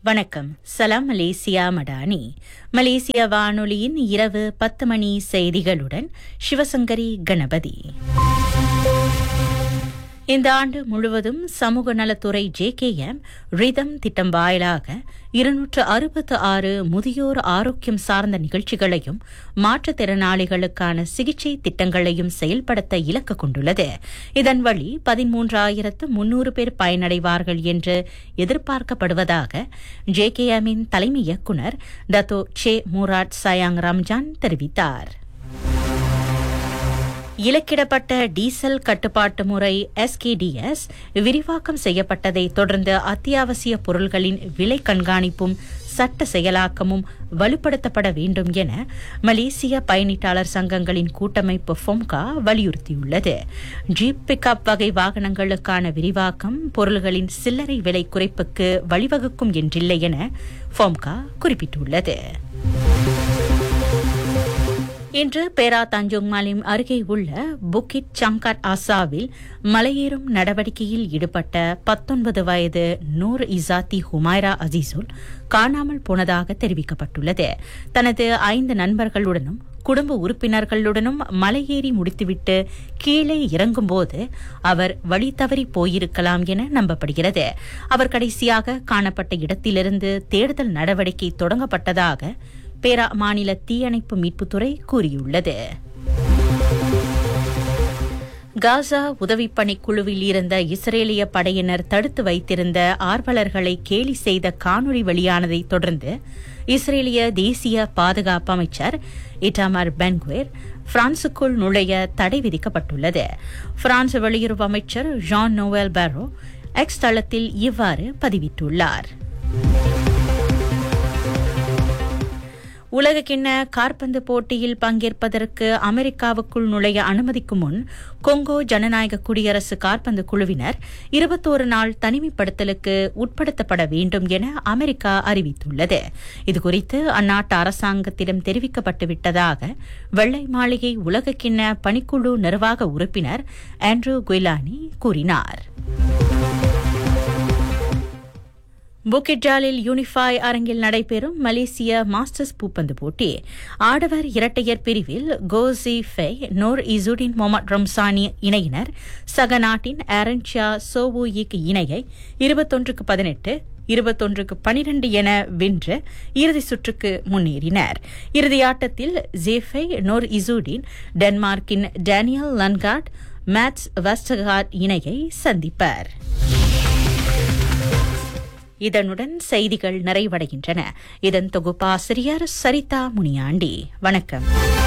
வணக்கம் சலாம் மலேசியா மடானி மலேசிய வானொலியின் இரவு பத்து மணி செய்திகளுடன் சிவசங்கரி கணபதி இந்த ஆண்டு முழுவதும் சமூக நலத்துறை ஜேகேஎம் ரிதம் திட்டம் வாயிலாக இருநூற்று அறுபத்து ஆறு முதியோர் ஆரோக்கியம் சார்ந்த நிகழ்ச்சிகளையும் மாற்றுத்திறனாளிகளுக்கான சிகிச்சை திட்டங்களையும் செயல்படுத்த இலக்கு கொண்டுள்ளது இதன் வழி பதிமூன்றாயிரத்து முன்னூறு பேர் பயனடைவார்கள் என்று எதிர்பார்க்கப்படுவதாக ஜேகேஎம்மின் தலைமை இயக்குநர் டத்தோ சே முராட் சயாங் ரம்ஜான் தெரிவித்தார் இலக்கிடப்பட்ட டீசல் கட்டுப்பாட்டு முறை எஸ்கேடிஎஸ் விரிவாக்கம் செய்யப்பட்டதை தொடர்ந்து அத்தியாவசிய பொருள்களின் விலை கண்காணிப்பும் சட்ட செயலாக்கமும் வலுப்படுத்தப்பட வேண்டும் என மலேசிய பயணிட்டாளர் சங்கங்களின் கூட்டமைப்பு ஃபொம்கா வலியுறுத்தியுள்ளது ஜீப் பிக்கப் வகை வாகனங்களுக்கான விரிவாக்கம் பொருள்களின் சில்லறை விலை குறைப்புக்கு வழிவகுக்கும் என்றில்லை என ஃபொம்கா குறிப்பிட்டுள்ளது இன்று பேரா தஞ்சோங் மாலிம் அருகே உள்ள புக்கிட் சங்காட் ஆசாவில் மலையேறும் நடவடிக்கையில் ஈடுபட்ட பத்தொன்பது வயது நூர் இசாத்தி ஹுமைரா அசீசுல் காணாமல் போனதாக தெரிவிக்கப்பட்டுள்ளது தனது ஐந்து நண்பர்களுடனும் குடும்ப உறுப்பினர்களுடனும் மலையேறி முடித்துவிட்டு கீழே இறங்கும்போது அவர் வழி தவறி போயிருக்கலாம் என நம்பப்படுகிறது அவர் கடைசியாக காணப்பட்ட இடத்திலிருந்து தேடுதல் நடவடிக்கை தொடங்கப்பட்டதாக பேரா மாநில தீயணைப்பு மீட்புத்துறை கூறியுள்ளது காசா உதவிப்பணி குழுவில் இருந்த இஸ்ரேலிய படையினர் தடுத்து வைத்திருந்த ஆர்வலர்களை கேலி செய்த காணொலி வெளியானதை தொடர்ந்து இஸ்ரேலிய தேசிய பாதுகாப்பு அமைச்சர் இட்டாமர் பென்குவேர் பிரான்சுக்குள் நுழைய தடை விதிக்கப்பட்டுள்ளது பிரான்ஸ் வெளியுறவு அமைச்சர் ஜான் நோவல் பாரோ எக்ஸ் தளத்தில் இவ்வாறு பதிவிட்டுள்ளார் உலகக்கிண்ண காற்பந்து போட்டியில் பங்கேற்பதற்கு அமெரிக்காவுக்குள் நுழைய அனுமதிக்கும் முன் கொங்கோ ஜனநாயக குடியரசு காற்பந்து குழுவினர் இருபத்தோரு நாள் தனிமைப்படுத்தலுக்கு உட்படுத்தப்பட வேண்டும் என அமெரிக்கா அறிவித்துள்ளது இதுகுறித்து அந்நாட்டு அரசாங்கத்திடம் தெரிவிக்கப்பட்டு விட்டதாக வெள்ளை மாளிகை உலகக்கிண்ண பணிக்குழு நிர்வாக உறுப்பினர் ஆண்ட்ரூ குயிலானி கூறினார் புக்கிட்ஜாலில் யூனிஃபாய் அரங்கில் நடைபெறும் மலேசிய மாஸ்டர்ஸ் பூப்பந்து போட்டி ஆடவர் இரட்டையர் பிரிவில் கோசி ஃபே நோர் இசுடின் மொமட் ரம்சானி இணையினர் சக நாட்டின் ஆரன்ஷா சோவூயிக் இணையை இருபத்தொன்றுக்கு பதினெட்டு இருபத்தொன்றுக்கு பனிரண்டு என வென்று இறுதி சுற்றுக்கு முன்னேறினர் இறுதியாட்டத்தில் ஜேஃபை நோர் இசூடின் டென்மார்க்கின் டேனியல் லன்கார்ட் மேட்ஸ் வெஸ்டகார்ட் இணையை சந்திப்பர் இதனுடன் செய்திகள் நிறைவடைகின்றன இதன் தொகுப்பாசிரியர் சரிதா முனியாண்டி வணக்கம்